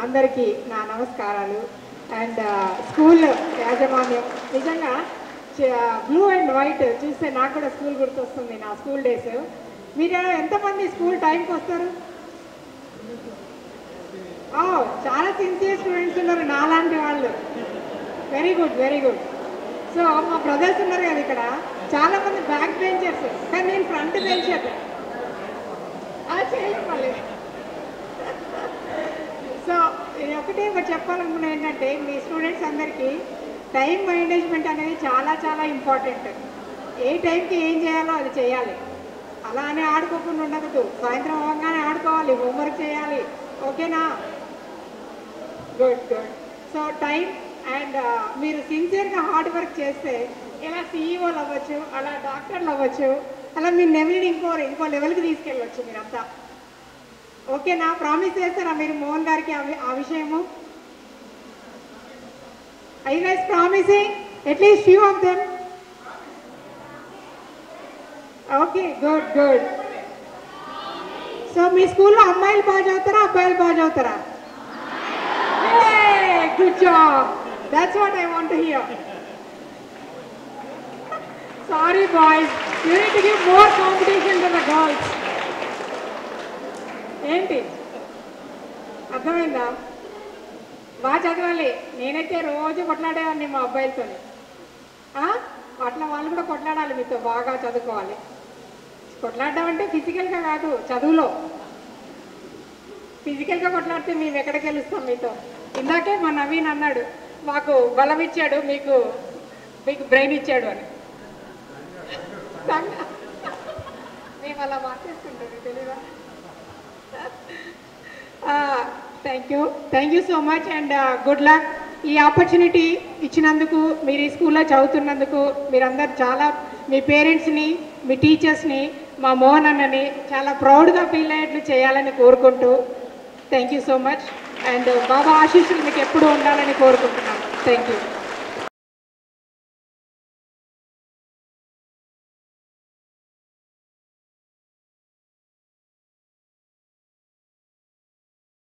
అందరికీ నా నమస్కారాలు అండ్ స్కూల్ యాజమాన్యం నిజంగా బ్లూ అండ్ వైట్ చూస్తే నాకు కూడా స్కూల్ గుర్తొస్తుంది నా స్కూల్ డేస్ మీరు ఎంతమంది స్కూల్ టైంకి వస్తారు ఓ చాలా సిన్సియర్ స్టూడెంట్స్ ఉన్నారు నాలాంటి వాళ్ళు very good very good so మా బ్రదర్స్ ఉన్నారు కదా ఇక్కడ చాలా మంది బ్యాక్ బెంచర్స్ కానీ నేను ఫ్రంట్ బెంచర్ చేయలేదు మళ్ళీ సో ఇది ఒకటే ఒకటి చెప్పాలనుకున్నా ఏంటంటే మీ స్టూడెంట్స్ అందరికీ టైం మేనేజ్మెంట్ అనేది చాలా చాలా ఇంపార్టెంట్ ఏ టైంకి ఏం చేయాలో అది చేయాలి అలానే ఆడుకోకుండా ఉండకూడదు సాయంత్రం అవ్వగానే ఆడుకోవాలి హోంవర్క్ చేయాలి ఓకేనా good good so time and మీరు సిన్సియర్గా హార్డ్ వర్క్ చేస్తే ఇలా సీఈఓలు అవ్వచ్చు అలా డాక్టర్లు అవ్వచ్చు అలా మీ లెవెల్ని ఇంకో ఇంకో లెవెల్కి తీసుకెళ్ళవచ్చు మీరంతా ఓకేనా ప్రామిస్ చేస్తారా మీరు మోహన్ గారికి ఆ వి- ఆ విషయము I guys promising at least few of them okay good good so మీ స్కూల్లో అమ్మాయిలు బాగా చదువుతారా అబ్బాయిలు బాగా చదువుతారా good job that's what I want here sorry boys you need give more competition to the girls ఏంటి అర్థమైందా బాగా చదవాలి నేనైతే రోజు కొట్లాడేవాడిని మా అబ్బాయిలతో అట్లా వాళ్ళు కూడా కొట్లాడాలి మీతో బాగా చదువుకోవాలి కొట్లాడడం అంటే ఫిజికల్గా కాదు చదువులో ఫిజికల్గా కొట్లాడితే మేము ఎక్కడికి గెలుస్తాం మీతో ఇందాకే మా నవీన్ అన్నాడు మాకు బలం ఇచ్చాడు మీకు మీకు బ్రెయిన్ ఇచ్చాడు అని సంగ- మేము అలా మార్చేసుకుంటాం తెలీదా thank you thank you so much and good luck ఈ ఆపర్చునిటీ ఇచ్చినందుకు మీరు ఈ స్కూల్లో చదువుతున్నందుకు మీరందరూ చాలా మీ పేరెంట్స్ని మీ టీచర్స్ని మా మోహన్ అన్నని చాలా ప్రౌడ్గా ఫీల్ అయ్యేట్లు చేయాలని కోరుకుంటూ thank you so much and Baba ఆశీస్సులు మీకు ఎప్పుడూ ఉండాలని కోరుకుంటున్నాను థ్యాంక్ యూ